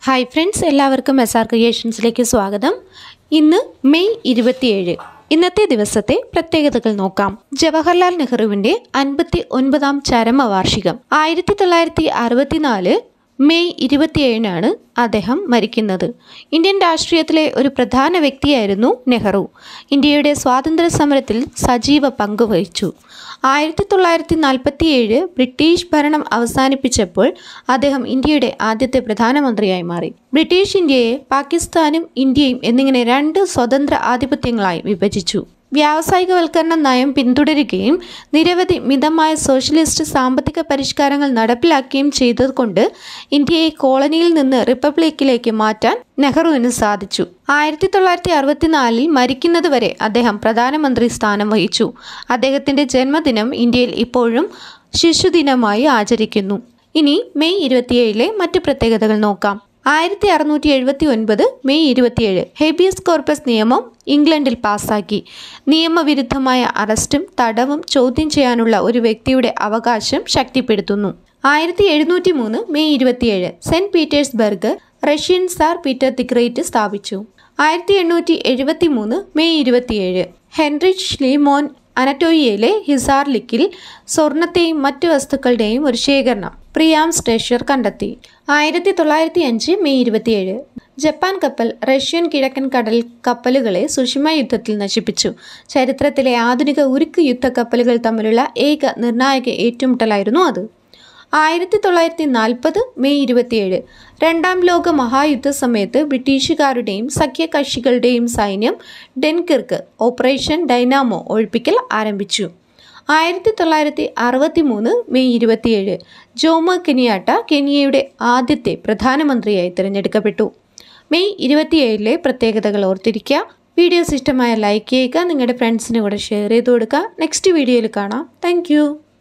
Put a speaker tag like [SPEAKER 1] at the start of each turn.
[SPEAKER 1] hi friends എല്ലാവർക്കും S R ക്രിയേഷൻസിലേക്ക് സ്വാഗതം ഇന്ന് മെയ് ഇരുപത്തിയേഴ് ഇന്നത്തെ ദിവസത്തെ പ്രത്യേകതകൾ നോക്കാം ജവഹർലാൽ നെഹ്റുവിന്റെ അൻപത്തി ഒൻപതാം ചരമവാർഷികം ആയിരത്തി തൊള്ളായിരത്തി അറുപത്തിനാല് മെയ് ഇരുപത്തിയേഴിനാണ് അദ്ദേഹം മരിക്കുന്നത് ഇന്ത്യൻ രാഷ്ട്രീയത്തിലെ ഒരു പ്രധാന വ്യക്തിയായിരുന്നു നെഹ്റു ഇന്ത്യയുടെ സ്വാതന്ത്ര്യ സമരത്തിൽ സജീവ പങ്കുവഹിച്ചു ആയിരത്തി തൊള്ളായിരത്തി നാൽപ്പത്തിയേഴ് ബ്രിട്ടീഷ് ഭരണം അവസാനിപ്പിച്ചപ്പോൾ അദ്ദേഹം ഇന്ത്യയുടെ ആദ്യത്തെ പ്രധാനമന്ത്രിയായി മാറി ബ്രിട്ടീഷ് ഇന്ത്യയെ പാകിസ്ഥാനും ഇന്ത്യയും എന്നിങ്ങനെ രണ്ട് സ്വതന്ത്ര ആധിപത്യങ്ങളായി വിഭജിച്ചു വ്യാവസായികവൽക്കരണ നയം പിന്തുടരുകയും നിരവധി മിതമായ സോഷ്യലിസ്റ്റ് സാമ്പത്തിക പരിഷ്കാരങ്ങൾ നടപ്പിലാക്കുകയും ചെയ്തതുകൊണ്ട് ഇന്ത്യയെ കോളനിയിൽ നിന്ന് റിപ്പബ്ലിക്കിലേക്ക് മാറ്റാൻ നെഹ്റുവിന് സാധിച്ചു ആയിരത്തി തൊള്ളായിരത്തി അറുപത്തിനാലിൽ മരിക്കുന്നതുവരെ അദ്ദേഹം പ്രധാനമന്ത്രി സ്ഥാനം വഹിച്ചു അദ്ദേഹത്തിന്റെ ജന്മദിനം ഇന്ത്യയിൽ ഇപ്പോഴും ശിശുദിനമായി ആചരിക്കുന്നു ഇനി മെയ് ഇരുപത്തിയേഴിലെ മറ്റ് പ്രത്യേകതകൾ നോക്കാം ആയിരത്തി അറുന്നൂറ്റി എഴുപത്തി ഒൻപത് മെയ് ഇരുപത്തിയേഴ് ഹെബിയസ് കോർപ്പസ് നിയമം ഇംഗ്ലണ്ടിൽ പാസാക്കി നിയമവിരുദ്ധമായ അറസ്റ്റും തടവും ചോദ്യം ചെയ്യാനുള്ള ഒരു വ്യക്തിയുടെ അവകാശം ശക്തിപ്പെടുത്തുന്നു ആയിരത്തി എഴുന്നൂറ്റി മൂന്ന് മെയ് ഇരുപത്തിയേഴ് Saint Petersburg Russian tsar Peter the Great സ്ഥാപിച്ചു ആയിരത്തി എണ്ണൂറ്റി എഴുപത്തി മൂന്ന് മെയ് ഇരുപത്തിയേഴ് ഹെൻറിച്ച് ഷ്ലീമോൻ അനറ്റോയിയയിലെ ഹിസാർ ലിക്കിൽ സ്വർണത്തെയും മറ്റു വസ്തുക്കളുടെയും ഒരു ശേഖരണം പ്രിയാംസ് ട്രഷർ കണ്ടെത്തി ആയിരത്തി തൊള്ളായിരത്തി അഞ്ച് മെയ് ഇരുപത്തിയേഴ് ജപ്പാൻ കപ്പൽ റഷ്യൻ കിഴക്കൻ കടൽ കപ്പലുകളെ സുഷിമ യുദ്ധത്തിൽ നശിപ്പിച്ചു ചരിത്രത്തിലെ ആധുനിക ഉരുക്ക് യുദ്ധ കപ്പലുകൾ തമ്മിലുള്ള ഏക നിർണായക ഏറ്റുമുട്ടലായിരുന്നു അത് ആയിരത്തി തൊള്ളായിരത്തി നാൽപ്പത് മെയ് ഇരുപത്തിയേഴ് രണ്ടാം ലോക മഹായുദ്ധ സമയത്ത് ബ്രിട്ടീഷുകാരുടെയും സഖ്യകക്ഷികളുടെയും സൈന്യം ഡെൻകിർക്ക് ഓപ്പറേഷൻ ഡൈനാമോ ഒഴിപ്പിക്കൽ ആരംഭിച്ചു ആയിരത്തി തൊള്ളായിരത്തി അറുപത്തി മൂന്ന് മെയ് ഇരുപത്തിയേഴ് ജോമോ കെനിയാട്ട കെനിയയുടെ ആദ്യത്തെ പ്രധാനമന്ത്രിയായി തിരഞ്ഞെടുക്കപ്പെട്ടു മെയ് ഇരുപത്തിയേഴിലെ പ്രത്യേകതകൾ ഓർത്തിരിക്കുക വീഡിയോസ് ഇഷ്ടമായ ലൈക്ക് ചെയ്യുക നിങ്ങളുടെ ഫ്രണ്ട്സിന് കൂടെ ഷെയർ ചെയ്ത് കൊടുക്കുക നെക്സ്റ്റ് വീഡിയോയിൽ കാണാം താങ്ക്